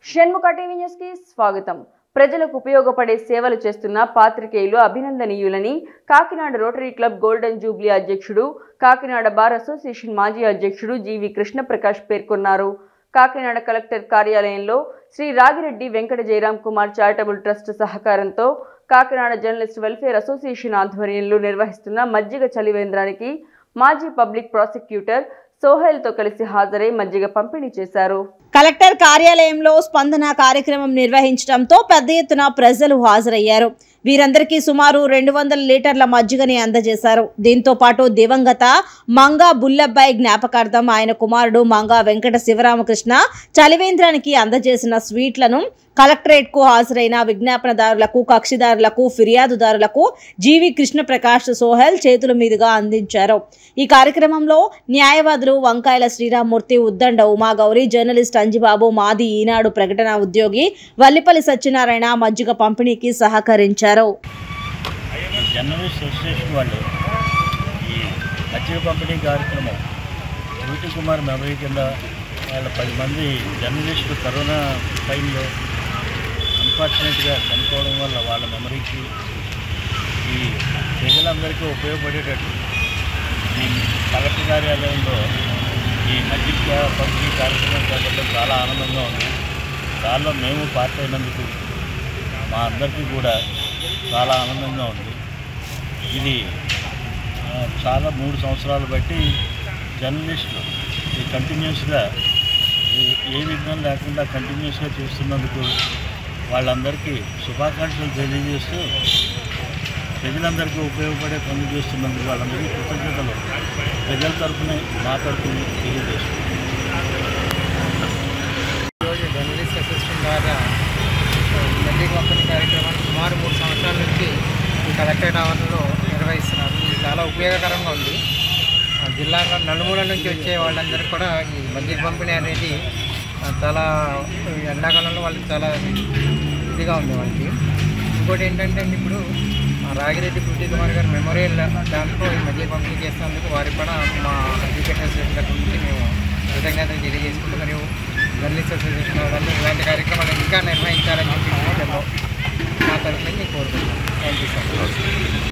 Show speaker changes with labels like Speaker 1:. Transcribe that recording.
Speaker 1: Shanmukha TV news కి స్వాగతం ప్రజలకు ఉపయోగపడే సేవలు చేస్తున్న పాత్రికేయులు అభినందనీయులని Kakinada rotary club golden jubilee అధ్యక్షుడు కాకినాడ బార్ అసోసియేషన్ మాజీ అధ్యక్షుడు జీవి కృష్ణప్రకాష్ పేర్కొన్నారు కాకినాడ కలెక్టర్ కార్యాలయంలో శ్రీ రాగిరెడ్డి వెంకట జయరాం కుమార్ చారిటబుల్ ట్రస్ట్ సహకారంతో కాకినాడ జర్నలిస్ట్ వెల్ఫేర్ అసోసియేషన్ ఆధ్వర్యంలో నిర్వహిస్తున్న మజ్జిగ చలివేంద్రానికి మాజీ పబ్లిక్ ప్రాసిక్యూటర్ సోహెల్తో కలిసి హాజరై మజ్జిగ పంపిణీ చేశారు
Speaker 2: కలెక్టర్ కార్యాలయంలో స్పందన కార్యక్రమం నిర్వహించడంతో పెద్ద ఎత్తున ప్రజలు హాజరయ్యారు వీరందరికీ సుమారు రెండు వందల లీటర్ల మజ్జిగని అందజేశారు దీంతో పాటు దివంగత మంగా బుల్లబ్బాయి జ్ఞాపకార్థం ఆయన కుమారుడు మంగా వెంకట శివరామకృష్ణ చలివేంద్రానికి అందజేసిన స్వీట్లను కలెక్టరేట్ కు హాజరైన విజ్ఞాపనదారులకు కక్షిదారులకు ఫిర్యాదుదారులకు జీవి కృష్ణప్రకాష్ సోహెల్ చేతుల మీదుగా అందించారు ఈ కార్యక్రమంలో న్యాయవాదులు వంకాయల శ్రీరామ్మూర్తి ఉద్దండ ఉమాగౌరి జర్నలిస్ట్ అంజిబాబు మాది ఈనాడు ప్రకటన ఉద్యోగి వల్లిపల్లి సత్యనారాయణ మజ్జిగ పంపిణీకి సహకరించారు
Speaker 3: జర్నలిస్ట్ అసోసియేషన్ వాళ్ళు ఈ మజ్జిగ పంపిణీ కార్యక్రమం జ్యోతి కుమార్ మెమరీ కింద వాళ్ళ పది మంది జర్నలిస్టులు కరోనా టైంలో అన్ఫార్చునేట్గా చనిపోవడం వల్ల వాళ్ళ మెమరీకి ఈ ప్రజలందరికీ ఉపయోగపడేటట్టు ఈ కలెక్టర్ కార్యాలయంలో ఈ మజ్జిగ పంపిణీ కార్యక్రమం చేపట్టడం చాలా ఆనందంగా ఉంది దానిలో మేము పార్ట్ అయినందుకు మా అందరికీ కూడా చాలా ఆనందంగా ఉంది ఇది ఆ, చాలా మూడు సంవత్సరాలు బట్టి జర్నలిస్టులు ఈ కంటిన్యూస్గా ఏ- ఏ విఘ్నం లేకుండా కంటిన్యూస్గా చేస్తున్నందుకు వాళ్ళందరికీ శుభాకాంక్షలు తెలియజేస్తూ ప్రజలందరికీ ఉపయోగపడే పనులు చేస్తున్నందుకు వాళ్ళందరికీ కృతజ్ఞతలు ప్రజల తరఫున మా తరఫున తెలియజేస్తున్నాం
Speaker 4: ఈరోజు జర్నలిస్ట్ అసోసియేషన్ ద్వారా మధ్య పంపిణీ కార్యక్రమాన్ని సుమారు మూడు సంవత్సరాల నుంచి ఈ కలెక్టరేట్ ఆవరణలో నిర్వహిస్తున్నారు ఇది చాలా ఉపయోగకరంగా ఉంది ఆ జిల్లాలో నలుమూల నుంచి వచ్చే వాళ్ళందరికీ కూడా ఈ మధ్య పంపిణీ అనేది ఆ, చాలా ఈ ఎండాకాలంలో వాళ్ళకి చాలా ఇదిగా ఉంది వాళ్ళకి ఇంకోటి ఏంటంటే ఇప్పుడు ఆ రాగిరెడ్డి పృథ్వీ కుమార్ గారి మెమోరియల్ దాంట్లో ఈ మధ్య పంపిణీ చేసినందుకు వారికి కూడా మా అడ్వకేట్ అసోసియేషన్ తరఫు నుంచి మేము కృతజ్ఞతలు తెలియజేసుకుంటూ మరియు జర్నలిస్ట్ అసోసియేషన్ వాళ్ళు ఇలాంటి కార్యక్రమాలు ఇంకా నిర్వహించాలని చెప్పి ఫ్యూచర్లో మా తరఫు నుంచి కోరుకుంటున్నాం థ్యాంక్ యూ సార్